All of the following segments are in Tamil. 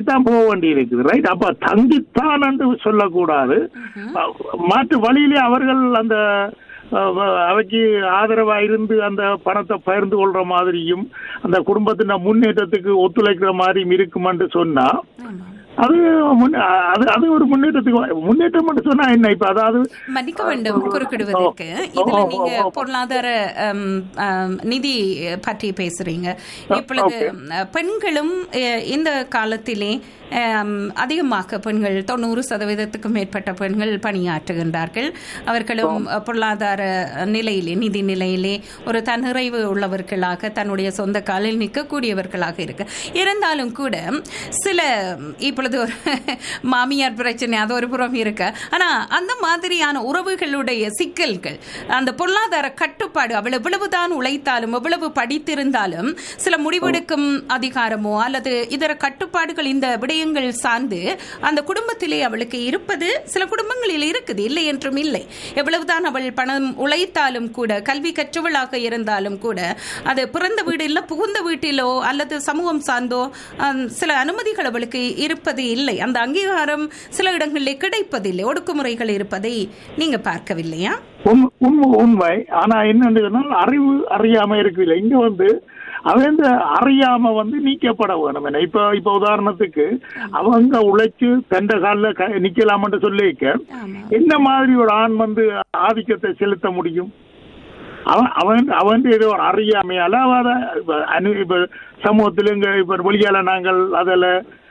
தங்கித்தான் போக வேண்டி இருக்குது ரைட் அப்ப தங்கித்தான் என்று சொல்லக்கூடாது மாற்று வழியிலே அவர்கள் அந்த அஹ், அவைக்கு ஆதரவா இருந்து அந்த பணத்தை பகிர்ந்து கொள்ற மாதிரியும் அந்த குடும்பத்தின் முன்னேற்றத்துக்கு ஒத்துழைக்கிற மாதிரியும் இருக்குமென்று சொன்னா ஆமாம் அது முன்ன- அது அது ஒரு முன்னேற்றத்துக்கு முன்னேற்றம் மட்டும் சொன்னா என்ன இப்ப அதாவது மன்னிக்க வேண்டும் குறுக்கிடுவதற்கு இதுல நீங்க பொருளாதார அம், அம், நிதி பற்றி பேசுறீங்க இப்பொழுது அஹ், பெண்களும் அஹ், இந்த காலத்திலே அம், அதிகமாக பெண்கள் தொண்ணூறு சதவீதத்துக்கும் மேற்பட்ட பெண்கள் பணியாற்றுகின்றார்கள் அவர்களும் அஹ், பொருளாதார நிலையிலே நிதி நிலையிலே ஒரு தன்னிறைவு உள்ளவர்களாக தன்னுடைய சொந்த காலில் நிற்கக்கூடியவர்களாக இருக்கு இருந்தாலும் கூட சில இப்பொழுது ஒரு மாமியார் பிரச்சனை அது ஒரு புறம் இருக்கு ஆனா அந்த மாதிரியான உறவுகளுடைய சிக்கல்கள் அந்த பொருளாதார கட்டுப்பாடு அவள் எவ்வளவுதான் உழைத்தாலும் எவ்வளவு படித்திருந்தாலும் சில முடிவெடுக்கும் அதிகாரமோ அல்லது இதர கட்டுப்பாடுகள் இந்த விடயங்கள் சார்ந்து அந்த குடும்பத்திலே அவளுக்கு இருப்பது சில குடும்பங்களில் இருக்குது இல்லை என்றும் இல்லை எவ்வளவுதான் அவள் பணம் உழைத்தாலும் கூட கல்வி கற்றவளாக இருந்தாலும் கூட அது பிறந்த வீடு இல்லை புகுந்த வீட்டிலோ அல்லது சமூகம் சார்ந்தோ ஆம், சில அனுமதிகள் அவளுக்கு இருப்பது இல்லை அந்த அங்கீகாரம் சில இடங்களிலே கிடைப்பதில்லை ஒடுக்குமுறைகள் இருப்பதை நீங்க பார்க்கவில்லையா உண்மை உண்மை உண்மை ஆனா என்னன்னு சொன்னால் அறிவு அறியாம இருக்குல்ல இங்க வந்து அவன் இந்த அறியாம வந்து நீக்கப்பட வேணும் என்ன இப்ப இப்ப உதாரணத்துக்கு அவங்க உழைச்சு தண்ட காலில் நிக்கலாம்னு சொல்லிக்க ஆமா என்ன மாதிரி ஒரு ஆண் வந்து ஆதிக்கத்தை செலுத்த முடியும் அவன் அவன் அவன் ஏதோ ஒரு அறியாமையால அவ அத இப்ப அனு இப்ப சமூகத்துல இங்க இப்ப வெளியால நாங்கள் அதில்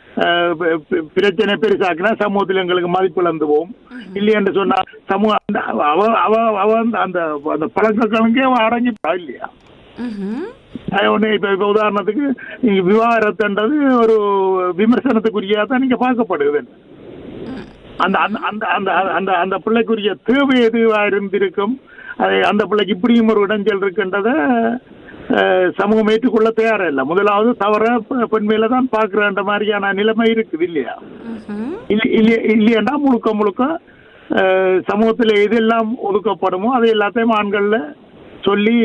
பிரச்சனை பெருசாக்குனா சமூகத்தில் எங்களுக்கு மதிப்பு இழந்துவோம் இல்லையென்று சொன்னா சமூகம் அந்த அவ அவ அவ அந்த அந்த அந்த பழக்கங்களுக்கே அவ அடங்கிப்பா இல்லையா ம்ஹும். அது ஒண்ணு இப்ப இப்ப உதாரணத்துக்கு நீங்க விவாகரத்துன்றது ஒரு விமர்சனத்துக்குரியா தான் நீங்க பார்க்கப்படுது அந்த அந்த அந்த அந்த அந்த அந்த பிள்ளைக்குரிய தேவை எதுவா இருந்திருக்கும் அது அந்த பிள்ளைக்கு இப்படியும் ஒரு இடைஞ்சல் இருக்குன்றத அஹ், சமூகம் ஏற்றுக்கொள்ள தயாரா இல்லை முதலாவது தவற பெ- பெண் மேல தான் பாக்குறன்ற மாதிரியான நிலைமை இருக்குது இல்லையா ம்ஹும். இல்ல- இல்ல- இல்லையாண்டா முழுக்க முழுக்க அஹ், சமூகத்துல எதெல்லாம் ஒதுக்கப்படுமோ அதை எல்லாத்தையும் ஆண்கள்ல சொல்லி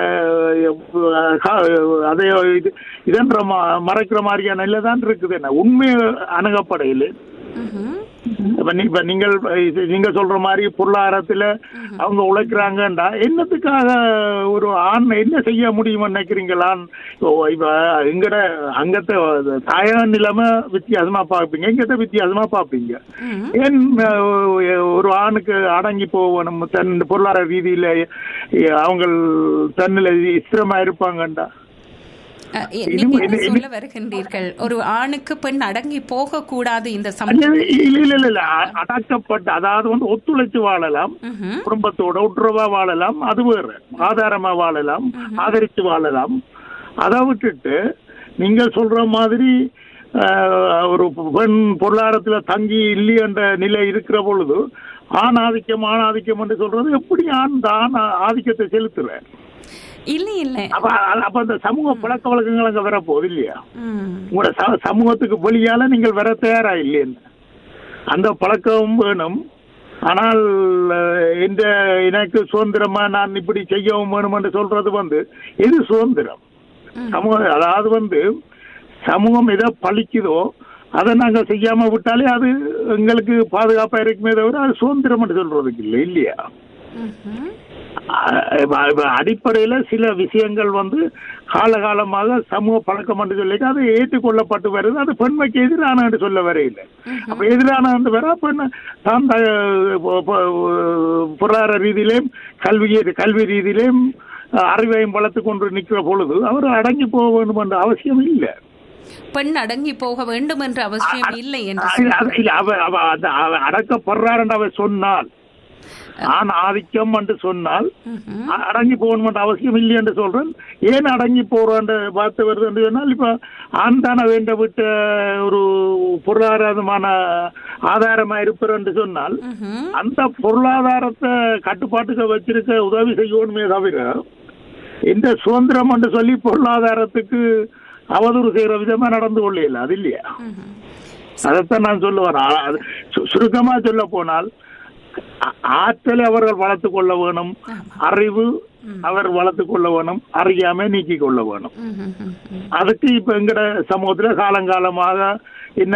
அஹ், கா- அதை இது இதன்ற ம- மறைக்கிற மாதிரியான நிலை தான் இருக்குது என்ன உண்மை அணுகப்படையில் ம்ஹும். இப்ப நீ- இப்ப நீங்கள் இது நீங்க சொல்ற மாதிரி பொருளாதாரத்துல அவங்க உழைக்கிறாங்கன்றா என்னத்துக்காக ஒரு ஆண் என்ன செய்ய முடியும்னு நினைக்கிறீங்களா இப்போ இப்ப எங்கட அங்கத்த தாயான நிலைமை வித்தியாசமா பார்ப்பீங்க இங்கத்த வித்தியாசமா பார்ப்பீங்க ம்ஹும். ஏன் அஹ், ஒரு ஆணுக்கு அடங்கி போகணும் தன் பொருளாதார ரீதியில அஹ், அவங்க தன்னில ஸ்திரமா இருப்பாங்கண்டா அஹ், இது- நீங்க என்ன இது- சொல்ல வருகின்றீர்கள் ஒரு ஆணுக்கு பெண் அடங்கி போக கூடாது இந்த இல்ல சமூகம் இல்ல இல்ல இல்ல அ- அடக்கப்பட்ட அதாவது வந்து ஒத்துழைச்சு வாழலாம் ம்ஹும். குடும்பத்தோட ஒற்றுவா வாழலாம் அது வேறு ஆதாரமா வாழலாம் ஆதரித்து வாழலாம் அதை விட்டுட்டு நீங்கள் சொல்ற மாதிரி அஹ், ஒரு பெண் பொருளாதாரத்துல தங்கி இல்லையென்ற நிலை இருக்கிற பொழுது ஆண் ஆதிக்கம் ஆண் ஆதிக்கம் என்று சொல்றது எப்படி ஆண் தான் ஆதிக்கத்தை செலுத்துற இல்லை இல்லை அப்ப அப்ப அந்த சமூக பழக்க வழக்கங்கள் அங்க வரப்போகுது இல்லையா ம். உங்களோட ச- சமூகத்துக்கு வெளியால நீங்கள் வர தயாரா இல்லைன்னு அந்த பழக்கம் வேணும் ஆனால் அஹ், இந்த எனக்கு சுதந்திரமா நான் இப்படி செய்யவும் வேணும் என்று சொல்றது வந்து எது சுதந்திரம் சமூகம் அதாவது வந்து சமூகம் எதை பழிக்குதோ அதை நாங்க செய்யாம விட்டாலே அது எங்களுக்கு பாதுகாப்பா இருக்குமே தவிர அது சுதந்திரம் என்று சொல்றதுக்கு இல்லை இல்லையா ம்ஹும். அஹ் இப்ப அடிப்படையில சில விஷயங்கள் வந்து காலகாலமாக சமூக பழக்கம் என்று சொல்லி அது ஏற்றுக்கொள்ளப்பட்டு வருது அது பெண்மைக்கு எதிரான என்று சொல்ல வரையில அப்ப எதிரான என்று வர பெண் தான் த- பொ- பொ- பொருளாதார ரீதியிலேயும் கல்வி கல்வி ரீதியிலேயும் அறிவையும் வளர்த்து கொண்டு நிற்கிற பொழுது அவர் அடங்கி போக வேண்டும் என்ற அவசியம் இல்லை பெண் அடங்கி போக வேண்டும் என்ற அவசியம் இல்லை என்று அது- அது- இல்ல, அவ அவ அந்த அவ அடக்கப்படுறார் என்று அவர் சொன்னால் நான் ஆதிக்கம் என்று சொன்னால் ம்ஹும். அ- அடங்கி போகணும் என்ற அவசியம் இல்லை என்று சொல்றேன் ஏன் அடங்கி போறோன்ற வார்த்தை வருது என்று சொன்னால் இப்ப ஆண் தானே வேண்ட விட்ட ஒரு பொருளாதாரமான ஆதாரமா இருப்பார் என்று சொன்னால் ம்ஹும். அந்த பொருளாதாரத்தை கட்டுப்பாட்டுக்கு வச்சிருக்க உதவி செய்யணுமே தவிர இந்த சுதந்திரம் என்று சொல்லி பொருளாதாரத்துக்கு அவதூறு செய்யற விதமா நடந்து கொள்ளல அது இல்லையா ம்ஹும். அதைத்தான் நான் சொல்ல வரேன் ஆ- அது சு- சுருக்கமா சொல்ல போனால் ஆ- ஆற்றலை அவர்கள் வளர்த்து கொள்ள வேணும் அறிவு அவர் வளர்த்து கொள்ள வேணும் அறியாம நீக்கி கொள்ள வேணும் ம்ஹும். ம்ஹும். அதுக்கு இப்ப எங்கட சமூகத்துல காலங்காலமாக